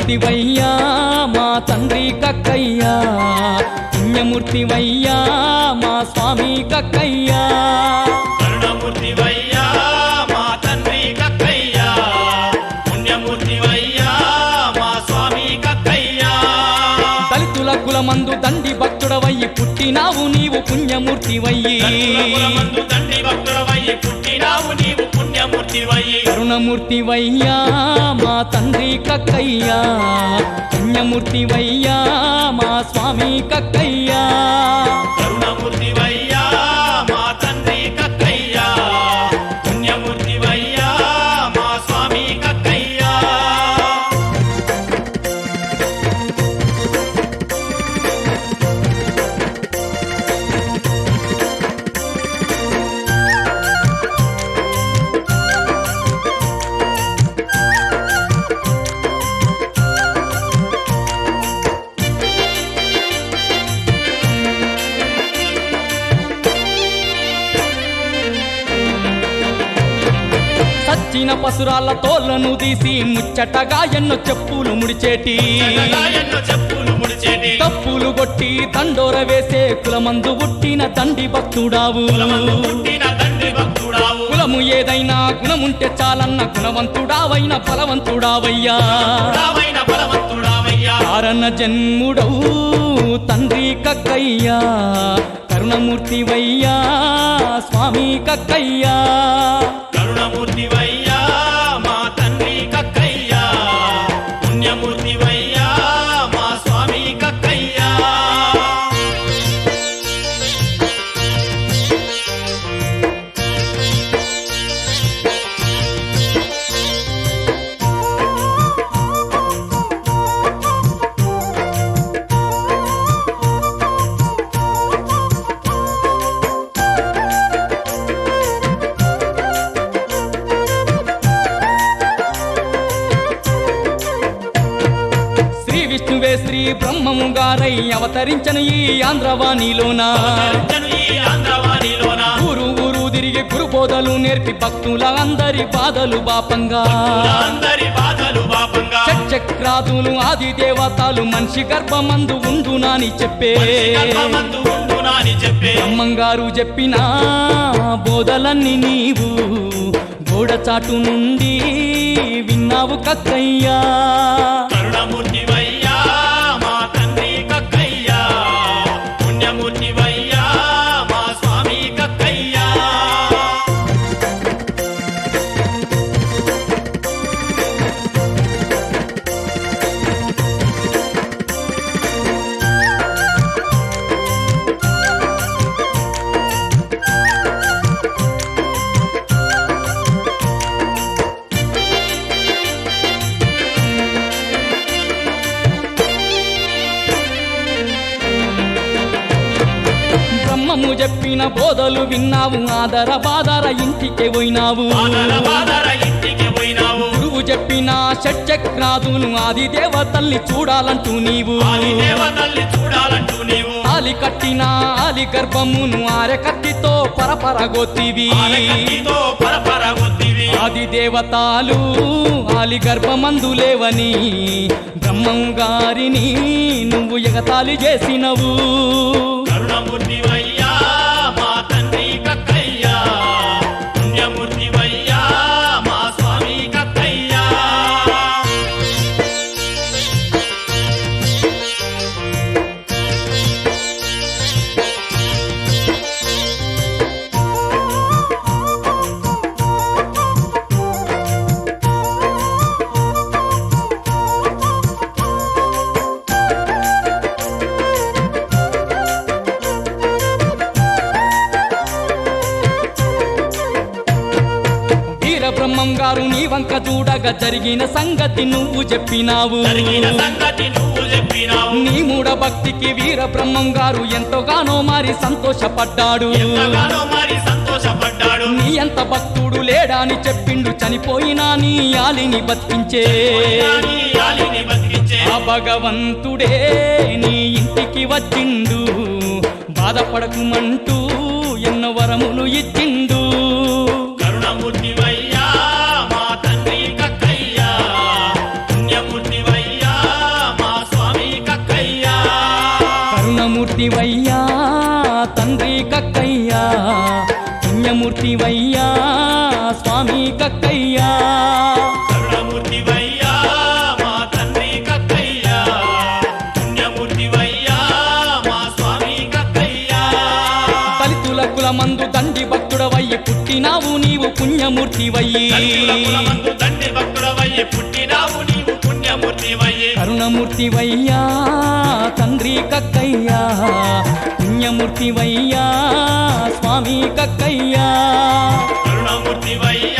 కరుణమూర్తివయ్యా మా తండ్రి కక్కయ్యా పుణ్యమూర్తివయ్యా మా స్వామి కక్కయ్యా కరుణమూర్తివయ్యా మా తండ్రి కక్కయ్యా పుణ్యమూర్తివయ్యా మా స్వామి కక్కయ్యా దళితుల కులమందు దండి భక్తుడవయ్యి పుట్టినావు నీవు పుణ్యమూర్తివయ్యి మందు తండ్రి భక్తుడవయ్యి పుట్టినావు నీవు పుణ్యమూర్తివయ్యి కరుణమూర్తివయ్యా మా తండ్రి కక్కయ్యా పుణ్యమూర్తివయ్యా మా స్వామి కక్కయ్యా కరుణమూర్తివయ్యా మా తండ్రి కక్కయ్యా పుణ్యమూర్తివయ్యా మా స్వామి కక్కయ్యా సచ్చిన పసురాల తోళ్లను తీసి ముచ్చటగా ఎన్నో చెప్పులు ముడిచేటి ఎన్నో చెప్పులు ముడిచేటి తప్పులు కొట్టి దండోర వేసే కులమందు పుట్టిన తండ్రి భక్తుడావు కులమందు పుట్టిన తండ్రి భక్తుడావు కులము ఏదైనా గుణముంటే చాలన్న గుణవంతుడావైన బలవంతుడావయ్యా రావైన బలవంతుడావయ్యా కారణ జన్ముడవు తండ్రి కక్కయ్యా కరుణమూర్తివయ్యా స్వామి కక్కయ్యా కరుణమూర్తివయ్యా మా తండ్రి కక్కయ్యా పుణ్యమూర్తివయ్యా మా స్వామి కక్కయ్యా శ్రీ విష్ణువే శ్రీ బ్రహ్మము గారై అవతరించను ఈ ఆంధ్రవాణిలోన అవతరించను ఈ ఆంధ్రవాణిలోన ఊరు ఊరు తిరిగి గురు బోధలు నేర్పి భక్తుల అందరి బాధలు బాపంగా అందరి బాధలు పాపంగా చక్రాదులు ఆది దేవతలు మనిషి గర్భమందు ఉండునని చెప్పే గర్భమందు ఉండునాని చెప్పే బ్రహ్మంగారు చెప్పిన బోధలన్నీ నీవు గోడచాటు నుండి విన్నావు కక్కయ్యా కరుణమూర్తివయ్యా మా తండ్రి కక్కయ్యా పుణ్యమూర్తివయ్యా మా స్వామి కక్కయ్యా బ్రహ్మము చెప్పిన బోధలు విన్నావు ఆదర బాదర ఇంటికి పోయినావు బాదర బాదర ఇంటికి పోయినావు గురువు చెప్పిన షట్చక్రాదులు ఆది దేవతల్ని చూడాలంటూ నీవు ఆది దేవతల్ని చూడాలంటూ నీవు ఆలి కట్టిన ఆలి గర్భమును ఆరె కత్తితో పరపరగొత్తివి ఆలకత్తితో పరపర ఒత్తివి ఆది దేవతాలు ఆలి గర్భమందు లేవని బ్రహ్మం గారిని నువ్వు ఎగతాళి చేసినవు కరుణమూర్తివయ్యా మా తండ్రి కక్కయ్యా పుణ్యమూర్తివయ్యా మా స్వామి కక్కయ్యా వీర బ్రహ్మం గారు నీ వంక చూడగా జరిగిన సంగతి నువ్వు చెప్పినావు జరిగిన సంగతి నువ్వు చెప్పినావు నీ మూఢ భక్తికి వీర బ్రహ్మం గారు ఎంతగానో మారి సంతోషపడ్డాడు ఎంతగానో మరి సంతోషపడ్డాడు నీ అంత భక్తుడు లేడాని చెప్పిండు చనిపోయినా నీ ఆలిని బతికించే నీ ఆలిని బతికించే ఆ భగవంతుడే నీ ఇంటికి వచ్చిండు బాధపడకుమంటూ ఎన్నో వరములు ఇచ్చిండు కరుణమూర్తివయ్యా మా తండ్రి కక్కయ్యా పుణ్యమూర్తివయ్యా పుణ్యమూర్తివయ్యా తండ్రి కక్కయ్యా పుణ్యమూర్తివయ్యా స్వామి కక్కయ్యా కరుణమూర్తివయ్యా మా తండ్రి కక్కయ్యా పుణ్యమూర్తివయ్యా మా స్వామి కక్కయ్యా దళితుల కులమందు దండి భక్తుడవయ్యి పుట్టినావు నీవు పుణ్యమూర్తివయ్యి దళితుల కులమందు దండి భక్తుడవయ్యి పుట్టినావు నీవు పుణ్యమూర్తివయ్యి కరుణమూర్తివయ్యా తండ్రి కక్కయ్యా పుణ్యమూర్తివయ్యా స్వామి కక్కయ్యా కరుణమూర్తివయ్యా